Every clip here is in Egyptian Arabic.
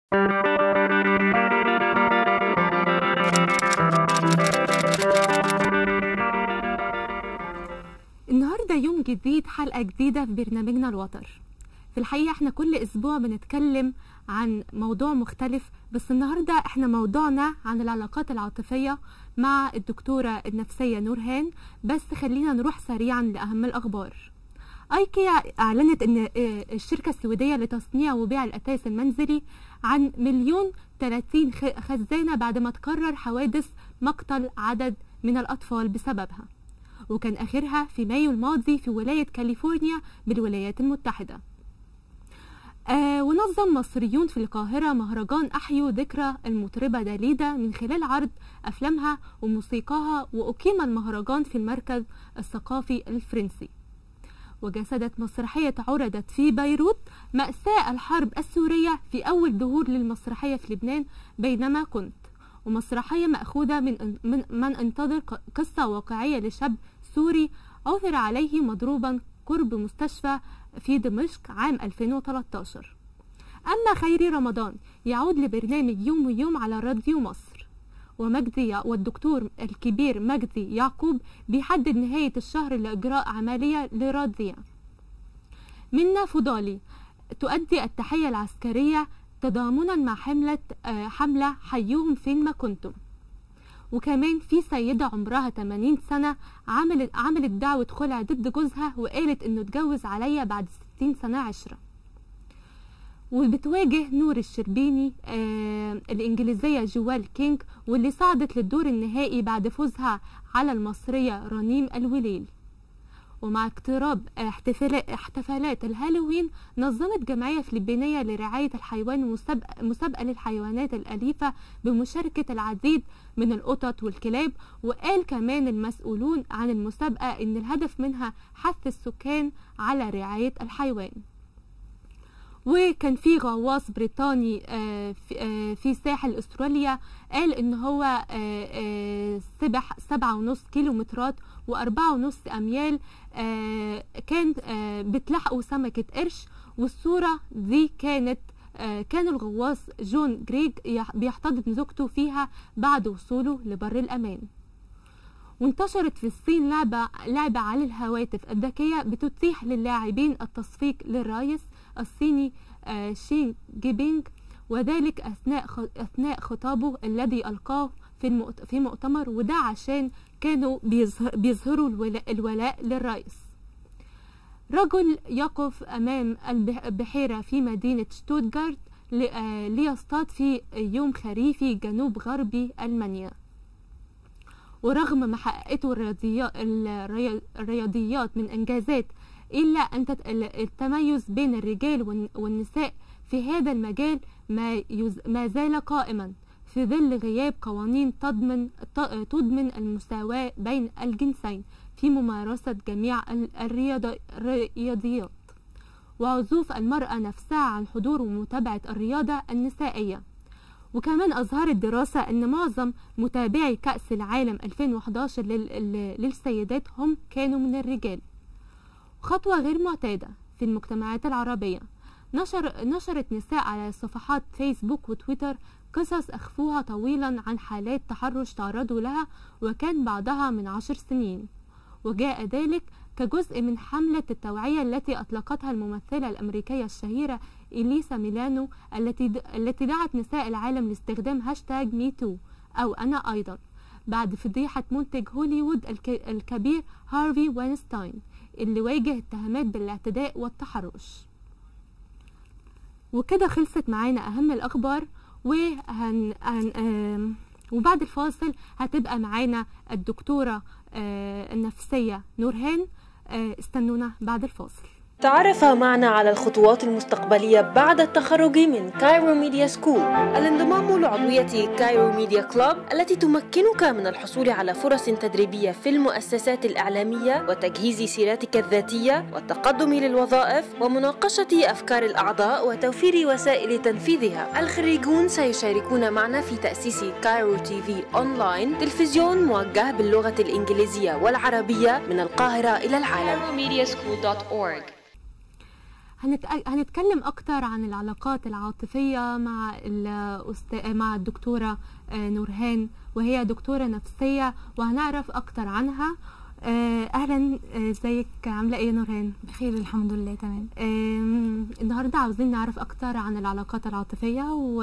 النهارده يوم جديد حلقة جديدة في برنامجنا الوتر في الحقيقة احنا كل اسبوع بنتكلم عن موضوع مختلف بس النهارده احنا موضوعنا عن العلاقات العاطفية مع الدكتورة النفسية نورهان بس خلينا نروح سريعا لأهم الأخبار ايكيا اعلنت ان آه، الشركة السويدية لتصنيع وبيع الأثاث المنزلي عن مليون 30 خ- خزانة بعد ما تكرر حوادث مقتل عدد من الأطفال بسببها وكان آخرها في مايو الماضي في ولاية كاليفورنيا بالولايات المتحدة آه ونظم مصريون في القاهرة مهرجان أحيوا ذكرى المطربة داليدا من خلال عرض أفلامها وموسيقاها وأقيم المهرجان في المركز الثقافي الفرنسي وجسدت مسرحية عرضت في بيروت مأساة الحرب السورية في أول ظهور للمسرحية في لبنان بينما كنت ومسرحية مأخوذة من من, من انتظر ق- قصة واقعية لشاب سوري عثر عليه مضروبا قرب مستشفى في دمشق عام 2013 أما خيري رمضان يعود لبرنامج يوم ويوم على راديو مصر ومجدي والدكتور الكبير مجدي يعقوب بيحدد نهاية الشهر لإجراء عملية لراضية منا فضالي تؤدي التحية العسكرية تضامنا مع حملة آه، حملة حيوهم فين ما كنتم وكمان في سيدة عمرها 80 سنة عملت عملت دعوة خلع ضد جوزها وقالت انه اتجوز عليا بعد 60 سنة عشرة وبتواجه نور الشربيني آه الإنجليزية جوال كينج واللي صعدت للدور النهائي بعد فوزها على المصرية رنيم الوليل ومع اقتراب احتفال- احتفالات الهالوين نظمت جمعية فلبينية لرعاية الحيوان مسابقة, مسابقة للحيوانات الأليفة بمشاركة العديد من القطط والكلاب وقال كمان المسؤولون عن المسابقة إن الهدف منها حث السكان على رعاية الحيوان وكان في غواص بريطاني آه، في- آه، في ساحل استراليا قال ان هو آه، آه، سبح سبعة ونص كيلومترات وأربعة ونص أميال آه، كان آه، بتلحقوا سمكة قرش والصورة دي كانت آه، كان الغواص جون جريج يح- بيحتضن زوجته فيها بعد وصوله لبر الأمان وانتشرت في الصين لعبة لعبة على الهواتف الذكية بتتيح للاعبين التصفيق للرئيس الصيني آه، شي جيبينج وذلك أثناء خ- أثناء خطابه الذي ألقاه في المؤت- في مؤتمر وده عشان كانوا بيظه- بيظهروا الولاء, الولاء للرئيس رجل يقف أمام البح- البحيرة في مدينة شتوتغارت ل- آه، ليصطاد في يوم خريفي جنوب غربي ألمانيا ورغم ما حققته الرياضيات, الري- الرياضيات من إنجازات إلا أن تت- ال- التميز بين الرجال والن- والنساء في هذا المجال ما, يز- ما زال قائما في ظل غياب قوانين تضمن ت- تضمن المساواة بين الجنسين في ممارسة جميع ال- الرياض- الرياضيات وعزوف المرأة نفسها عن حضور ومتابعة الرياضة النسائية وكمان أظهرت دراسة أن معظم متابعي كأس العالم 2011 لل- لل- للسيدات هم كانوا من الرجال خطوة غير معتادة في المجتمعات العربية نشر نشرت نساء على صفحات فيسبوك وتويتر قصص أخفوها طويلا عن حالات تحرش تعرضوا لها وكان بعضها من عشر سنين وجاء ذلك كجزء من حملة التوعية التي أطلقتها الممثلة الأمريكية الشهيرة إليسا ميلانو التي التي دعت نساء العالم لاستخدام هاشتاج ميتو أو أنا أيضا بعد فضيحة منتج هوليوود الك- الكبير هارفي واينستاين اللي واجه اتهامات بالاعتداء والتحرش وكده خلصت معانا أهم الأخبار وهن هن آم، وبعد الفاصل هتبقى معانا الدكتورة آه، النفسية نورهان آه، استنونا بعد الفاصل تعرف معنا على الخطوات المستقبلية بعد التخرج من كايرو ميديا سكول الانضمام لعضوية كايرو ميديا كلوب التي تمكنك من الحصول على فرص تدريبية في المؤسسات الإعلامية وتجهيز سيرتك الذاتية والتقدم للوظائف ومناقشة أفكار الأعضاء وتوفير وسائل تنفيذها الخريجون سيشاركون معنا في تأسيس كايرو تي في أونلاين تلفزيون موجه باللغة الإنجليزية والعربية من القاهرة إلى العالم CairoMediaSchool.org هنت... هنتكلم اكتر عن العلاقات العاطفيه مع الأست... مع الدكتوره آه، نورهان وهي دكتوره نفسيه وهنعرف اكتر عنها آه، اهلا آه، ازيك عامله ايه يا نورهان بخير الحمد لله تمام آم، النهارده عاوزين نعرف اكتر عن العلاقات العاطفيه و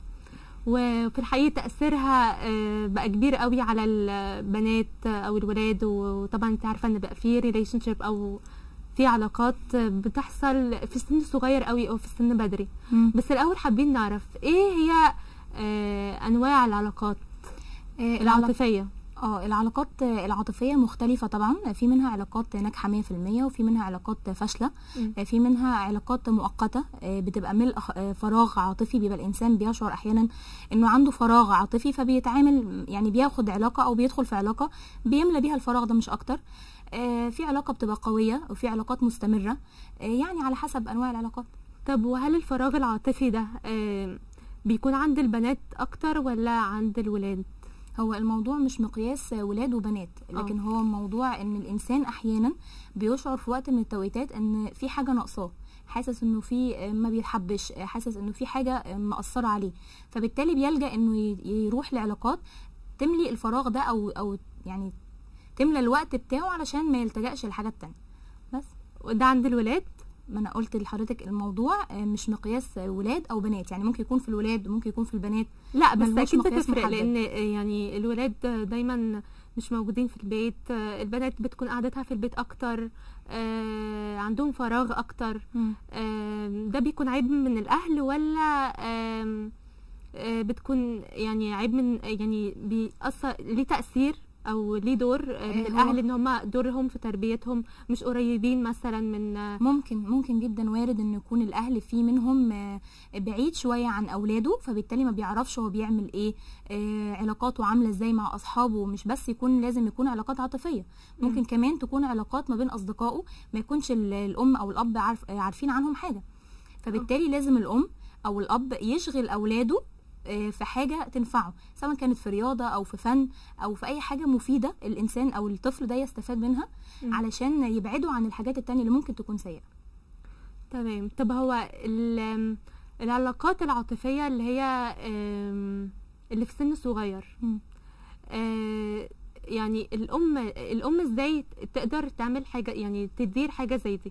وفي الحقيقه تاثيرها آه، بقى كبير قوي على البنات او الولاد وطبعا انت عارفه ان بقى في ريليشن شيب او في علاقات بتحصل في سن صغير قوي او في سن بدري بس الاول حابين نعرف ايه هي آه، انواع العلاقات آه، العلاقات العاطفيه اه العلاقات آه، العاطفيه مختلفه طبعا في منها علاقات ناجحه 100% وفي منها علاقات فاشله مم. آه، في منها علاقات مؤقته آه، بتبقى ملء آه، فراغ عاطفي بيبقى الانسان بيشعر احيانا انه عنده فراغ عاطفي فبيتعامل يعني بياخد علاقه او بيدخل في علاقه بيملى بيها الفراغ ده مش اكتر آه، في علاقه بتبقى قويه وفي علاقات مستمره آه، يعني على حسب انواع العلاقات طب وهل الفراغ العاطفي ده آه، بيكون عند البنات اكتر ولا عند الولاد هو الموضوع مش مقياس ولاد وبنات لكن آه. هو موضوع ان الانسان احيانا بيشعر في وقت من التوقيتات ان في حاجه ناقصاه حاسس انه في ما بيتحبش حاسس انه في حاجه مأثره عليه فبالتالي بيلجأ انه ي- يروح لعلاقات تملي الفراغ ده او او يعني تملى الوقت بتاعه علشان ما يلتجأش لحاجات تانية بس وده عند الولاد ما انا قلت لحضرتك الموضوع مش مقياس ولاد او بنات يعني ممكن يكون في الولاد وممكن يكون في البنات لا بس ملهوش اكيد مقياس بتفرق محدد. لان يعني الولاد دايما مش موجودين في البيت البنات بتكون قعدتها في البيت اكتر آه، عندهم فراغ اكتر آم، ده بيكون عيب من الاهل ولا آم، آه، بتكون يعني عيب من يعني بيأثر ليه تأثير او ليه دور آه، من آه، هو- الاهل ان هم دورهم في تربيتهم مش قريبين مثلا من آه، ممكن ممكن جدا وارد ان يكون الاهل في منهم آه، بعيد شويه عن اولاده فبالتالي ما بيعرفش هو بيعمل ايه آه، علاقاته عامله ازاي مع اصحابه مش بس يكون لازم يكون علاقات عاطفيه ممكن مم. كمان تكون علاقات ما بين اصدقائه ما يكونش ال- الام او الاب عارف آه، عارفين عنهم حاجه فبالتالي لازم الام او الاب يشغل اولاده آه، في حاجه تنفعه سواء كانت في رياضه او في فن او في اي حاجه مفيده الانسان او الطفل ده يستفاد منها مم. علشان يبعده عن الحاجات التانية اللي ممكن تكون سيئه تمام طب هو ال- العلاقات العاطفية اللي هي آم، اللي في سن صغير مم. آه، يعني الأم الأم ازاي تقدر تعمل حاجة يعني تدير حاجة زي دي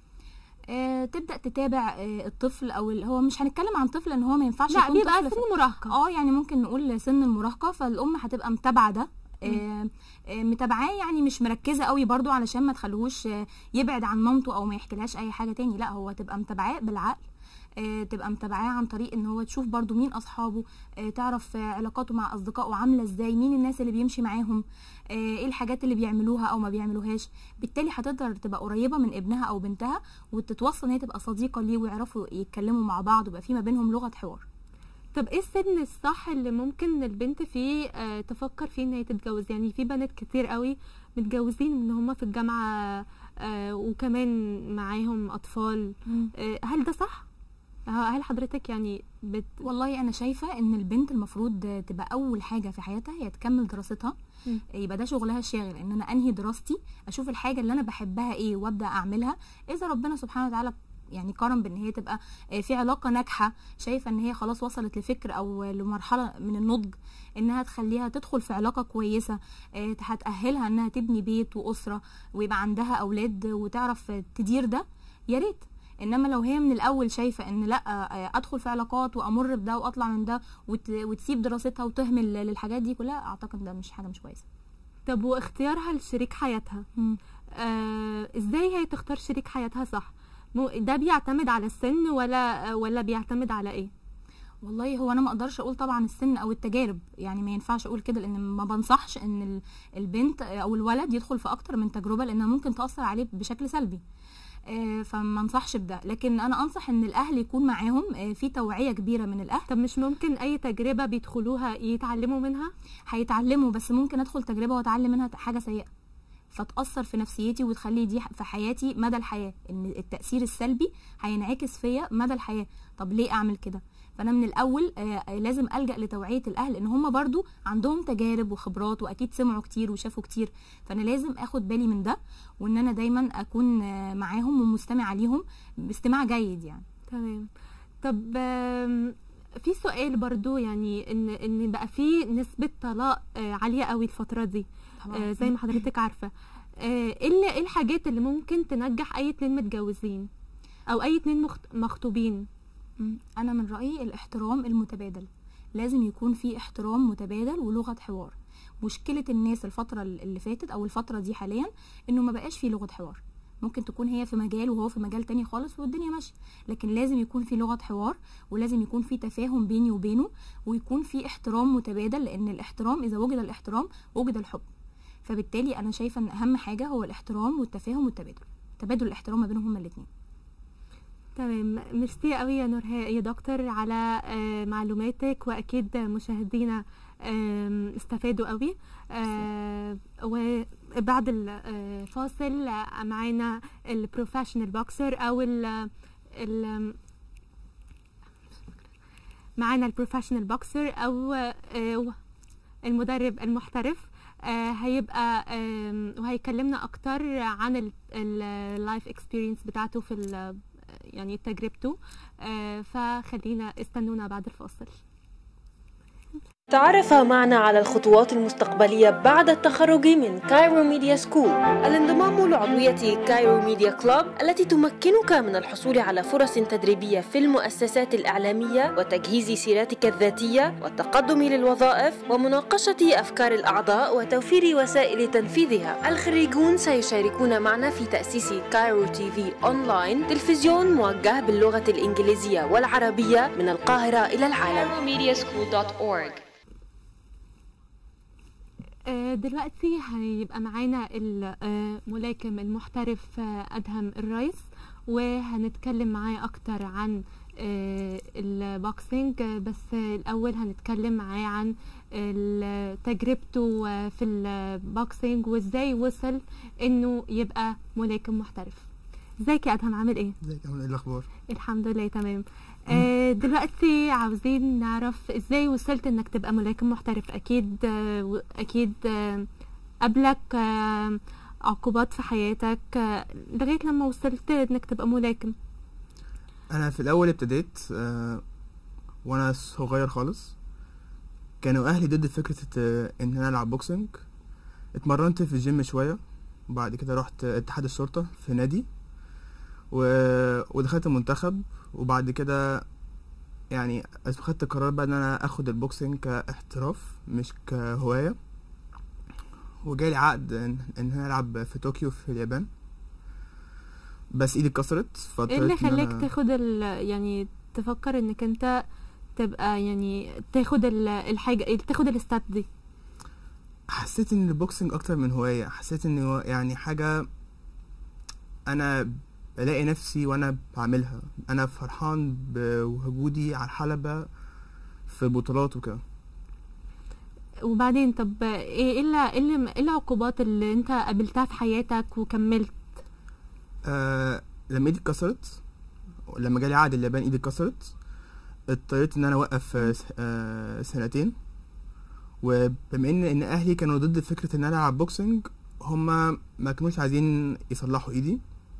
آه، تبدا تتابع آه، الطفل او ال- هو مش هنتكلم عن طفل لان هو ما ينفعش لا يكون بيبقى طفل في- سن مراهقة اه يعني ممكن نقول سن المراهقه فالام هتبقى متابعه ده آه، آه، متابعاه يعني مش مركزه قوي برضو علشان ما تخليهوش آه، يبعد عن مامته او ما يحكيلهاش اي حاجه تاني لا هو تبقى متابعاه بالعقل آه، تبقى متابعاه عن طريق ان هو تشوف برضو مين اصحابه آه، تعرف آه، علاقاته مع اصدقائه عامله ازاي مين الناس اللي بيمشي معاهم آه، ايه الحاجات اللي بيعملوها او ما بيعملوهاش بالتالي هتقدر تبقى قريبه من ابنها او بنتها وتتوصل ان هي تبقى صديقه ليه ويعرفوا يتكلموا مع بعض ويبقى في ما بينهم لغه حوار طب ايه السن الصح اللي ممكن البنت فيه آه، تفكر فيه ان هي تتجوز يعني في بنات كتير قوي متجوزين ان هم في الجامعة آه، وكمان معاهم اطفال آه، هل ده صح؟ هل حضرتك يعني بت... والله انا شايفه ان البنت المفروض تبقى اول حاجه في حياتها هي تكمل دراستها مم. يبقى ده شغلها الشاغل ان انا انهي دراستي اشوف الحاجه اللي انا بحبها ايه وابدا اعملها اذا ربنا سبحانه وتعالى يعني كرم بان هي تبقى آه، في علاقه ناجحه شايفه ان هي خلاص وصلت لفكر او لمرحله من النضج انها تخليها تدخل في علاقه كويسه آه، هتاهلها انها تبني بيت واسره ويبقى عندها اولاد وتعرف تدير ده يا ريت انما لو هي من الاول شايفه ان لا آه، ادخل في علاقات وامر بده واطلع من ده وت... وتسيب دراستها وتهمل للحاجات دي كلها اعتقد ده مش حاجه مش كويسه طب واختيارها لشريك حياتها آه ازاي هي تختار شريك حياتها صح مو ده بيعتمد على السن ولا ولا بيعتمد على ايه والله هو انا ما اقدرش اقول طبعا السن او التجارب يعني ما ينفعش اقول كده لان ما بنصحش ان ال- البنت او الولد يدخل في اكتر من تجربه لانها ممكن تاثر عليه بشكل سلبي آه، فما انصحش بده لكن انا انصح ان الاهل يكون معاهم آه، في توعيه كبيره من الاهل طب مش ممكن اي تجربة بيدخلوها يتعلموا منها هيتعلموا بس ممكن ادخل تجربه واتعلم منها حاجه سيئه فتاثر في نفسيتي وتخلي دي في حياتي مدى الحياه ان التاثير السلبي هينعكس فيا مدى الحياه طب ليه اعمل كده فانا من الاول آه لازم الجا لتوعيه الاهل ان هم برضو عندهم تجارب وخبرات واكيد سمعوا كتير وشافوا كتير فانا لازم اخد بالي من ده وان انا دايما اكون آه معاهم ومستمع ليهم باستماع جيد يعني تمام طب آم، في سؤال برضو يعني ان ان بقى في نسبة طلاق آه، عالية قوي الفترة دي آه، زي ما حضرتك عارفة آه، ايه اللي- إيه الحاجات اللي ممكن تنجح اي اتنين متجوزين او اي اتنين مخت- مخطوبين مم. انا من رايي الاحترام المتبادل لازم يكون في احترام متبادل ولغه حوار مشكله الناس الفتره اللي فاتت او الفتره دي حاليا انه ما بقاش في لغه حوار ممكن تكون هي في مجال وهو في مجال تاني خالص والدنيا ماشيه لكن لازم يكون في لغه حوار ولازم يكون في تفاهم بيني وبينه ويكون في احترام متبادل لان الاحترام اذا وجد الاحترام وجد الحب فبالتالي انا شايفه ان اهم حاجه هو الاحترام والتفاهم والتبادل تبادل الاحترام ما بينهم هما الاثنين تمام ميرسي قوي يا نورهان يا دكتور على آه، معلوماتك واكيد مشاهدينا آم، استفادوا قوي آه، وبعد الفاصل آه، معانا البروفيشنال بوكسر او ال ال معانا البروفيشنال بوكسر او آه، المدرب المحترف آه، هيبقى آم، وهيكلمنا اكتر عن اللايف اكسبيرينس بتاعته في ال- يعني تجربته آه، فخلينا استنونا بعد الفاصل تعرف معنا على الخطوات المستقبلية بعد التخرج من كايرو ميديا سكول الانضمام لعضوية كايرو ميديا كلوب التي تمكنك من الحصول على فرص تدريبية في المؤسسات الإعلامية وتجهيز سيرتك الذاتية والتقدم للوظائف ومناقشة أفكار الأعضاء وتوفير وسائل تنفيذها الخريجون سيشاركون معنا في تأسيس كايرو تي في أونلاين تلفزيون موجه باللغة الإنجليزية والعربية من القاهرة إلى العالم CairoMediaSchool.org آه، دلوقتي هيبقى معانا الملاكم المحترف آه، أدهم الرئيس وهنتكلم معاه أكتر عن آه، البوكسينج آه، بس آه، الأول هنتكلم معاه عن ال- تجربته آه، في البوكسينج وازاي وصل انه يبقى ملاكم محترف ازيك يا ادهم عامل ايه ازيك عامل ايه الاخبار الحمد لله تمام آه دلوقتي عاوزين نعرف ازاي وصلت انك تبقى ملاكم محترف اكيد آه و- اكيد آه قبلك آه عقوبات في حياتك آه لغايه لما وصلت انك تبقى ملاكم انا في الاول ابتديت آه وانا صغير خالص كانوا اهلي ضد فكره آه، ان انا العب بوكسنج اتمرنت في الجيم شويه وبعد كده رحت اتحاد الشرطه في نادي و... ودخلت المنتخب وبعد كده يعني خدت القرار بقى ان انا اخد البوكسنج كاحتراف مش كهوايه وجالي عقد ان ان انا العب في طوكيو في اليابان بس ايدي اتكسرت ايه اللي فاضطريت إن خلاك أنا- تاخد ال يعني تفكر انك انت تبقى يعني تاخد ال- الحاجه تاخد الستات دي حسيت ان البوكسنج اكتر من هوايه حسيت ان هو يعني حاجه انا بلاقي نفسي وانا بعملها انا فرحان بوجودي على الحلبه في بطولات وكده وبعدين طب ايه ايه اللي- إيه اللي- إيه العقوبات اللي انت قابلتها في حياتك وكملت آه لما ايدي اتكسرت لما جالي عقد اليابان ايدي اتكسرت اضطريت ان انا اوقف آه، س- آه سنتين وبما ان ان اهلي كانوا ضد فكره ان انا العب بوكسنج هما ما كانوش عايزين يصلحوا ايدي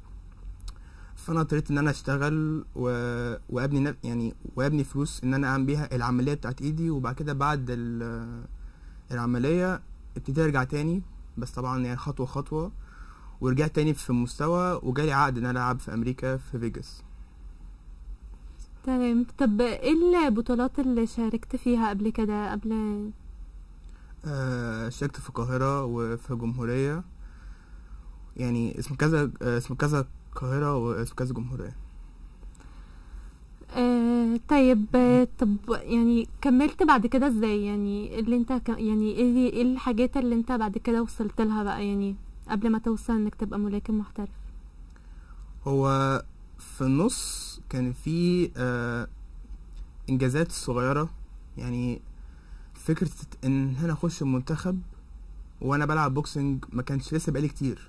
فانا اضطريت ان انا اشتغل و... وابني نف... يعني وابني فلوس ان انا اعمل بيها العمليه بتاعت ايدي وبعد كده بعد ال... العمليه ابتديت ارجع تاني بس طبعا يعني خطوه خطوه ورجعت تاني في مستوى وجالي عقد ان انا العب في امريكا في فيجاس تمام طب ايه البطولات اللي شاركت فيها قبل كده قبل آه، شاركت في القاهرة وفي جمهورية يعني اسم كذا آه، اسم كذا القاهرة واسم كذا جمهورية آه طيب آه، طب يعني كملت بعد كده ازاي يعني اللي انت ك... يعني ايه ايه الحاجات اللي انت بعد كده وصلت لها بقى يعني قبل ما توصل انك تبقى ملاكم محترف هو في النص كان في آه، انجازات صغيرة يعني فكرة ان انا اخش المنتخب وانا بلعب بوكسنج ما كانش لسه بقالي كتير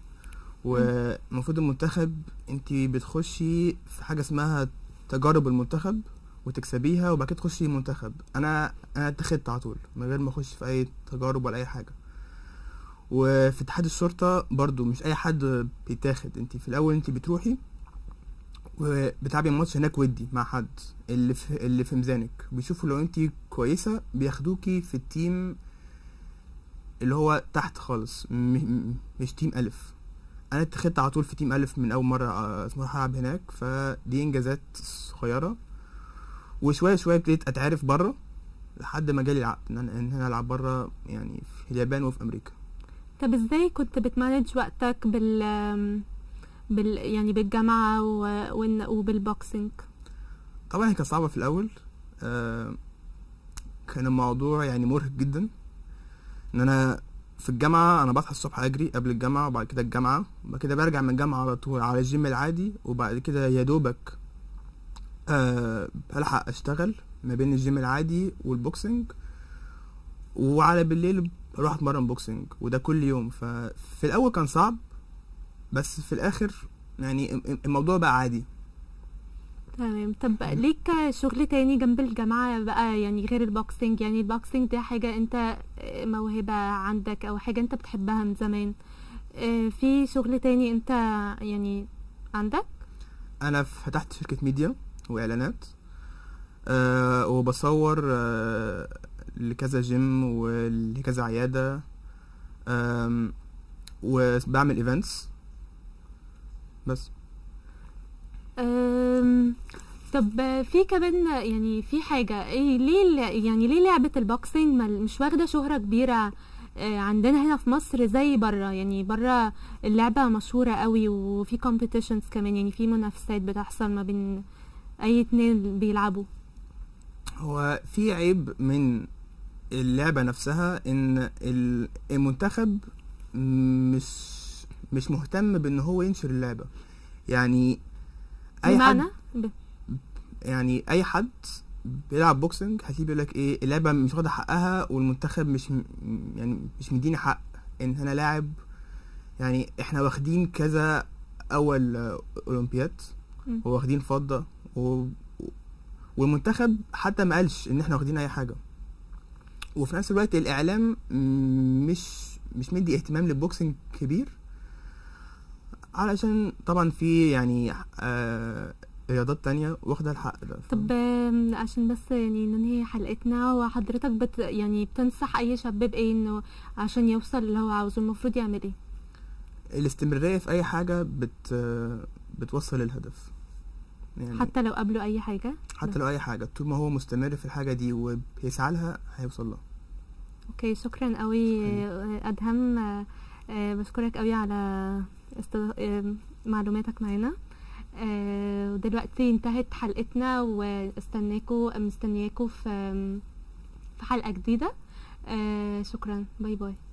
والمفروض المنتخب انت بتخشي في حاجة اسمها تجارب المنتخب وتكسبيها وبعد كده تخشي المنتخب انا انا اتخذت على طول من غير ما اخش في اي تجارب ولا اي حاجه وفي اتحاد الشرطه برضو مش اي حد بيتاخد انت في الاول انت بتروحي وبتلعبي ماتش هناك ودي مع حد اللي في اللي في ميزانك بيشوفوا لو انت كويسه بياخدوكي في التيم اللي هو تحت خالص م- م- مش تيم الف انا اتخذت على طول في تيم الف من اول مره آه، اسمها هلعب هناك فدي انجازات صغيره وشويه شويه ابتديت اتعرف بره لحد ما جالي العقد ان انا ان انا العب بره يعني في اليابان وفي امريكا طب ازاي كنت بتمانج وقتك بال بال يعني بالجامعة و... والن- وبالبوكسينج طبعا هي كانت صعبه في الاول آه كان الموضوع يعني مرهق جدا ان انا في الجامعه انا بصحى الصبح اجري قبل الجامعه وبعد كده الجامعه وبعد كده برجع من الجامعه على طول على الجيم العادي وبعد كده يا دوبك أه بلحق اشتغل ما بين الجيم العادي والبوكسنج وعلى بالليل بروح اتمرن بوكسنج وده كل يوم ففي الاول كان صعب بس في الاخر يعني ال- ال- الموضوع بقى عادي تمام طب ليك شغل تاني جنب الجامعة بقى يعني غير البوكسينج يعني البوكسينج دي حاجة انت موهبة عندك او حاجة انت بتحبها من زمان آه، في شغل تاني انت يعني عندك انا فتحت شركه ميديا واعلانات أه وبصور أه لكذا جيم ولكذا عياده أم، وبعمل ايفنتس بس أم، طب في كمان يعني في حاجة ايه ليه ال- يعني ليه لعبة البوكسينج ما- مش واخدة شهرة كبيرة آه، عندنا هنا في مصر زي برا يعني برا اللعبة مشهورة قوي وفي competitions كمان يعني في منافسات بتحصل ما بين اي اتنين بيلعبوا هو في عيب من اللعبه نفسها ان ال- المنتخب مش مش مهتم بان هو ينشر اللعبه يعني اي حد بمعنى ب- يعني اي حد بيلعب بوكسنج هتلاقيه بيقول لك ايه اللعبه مش واخده حقها والمنتخب مش م- يعني مش مديني حق ان انا لاعب يعني احنا واخدين كذا اول آه، اولمبياد مم. وواخدين فضه و... والمنتخب حتى ما قالش ان احنا واخدين اي حاجه وفي نفس الوقت الاعلام م- مش مش مدي اهتمام للبوكسنج كبير علشان طبعا في يعني آه رياضات تانية واخدة الحق ده ف- طب آم، عشان بس يعني ننهي حلقتنا وحضرتك بت يعني بتنصح اي شاب بايه انه عشان يوصل اللي هو عاوزه المفروض يعمل ايه الاستمرارية في أي حاجة بت بتوصل للهدف يعني حتى, حتى لو قابله اي حاجة حتى لو أي حاجة طول ما هو مستمر في الحاجة دي وبيسعى لها هيوصل لها اوكي شكرا قوي آه، ادهم آه، آه، بشكرك قوي على است... آه، معلوماتك معانا آه، ودلوقتي انتهت حلقتنا واستناكوا مستنياكوا في في حلقة جديدة آه، شكرا باي باي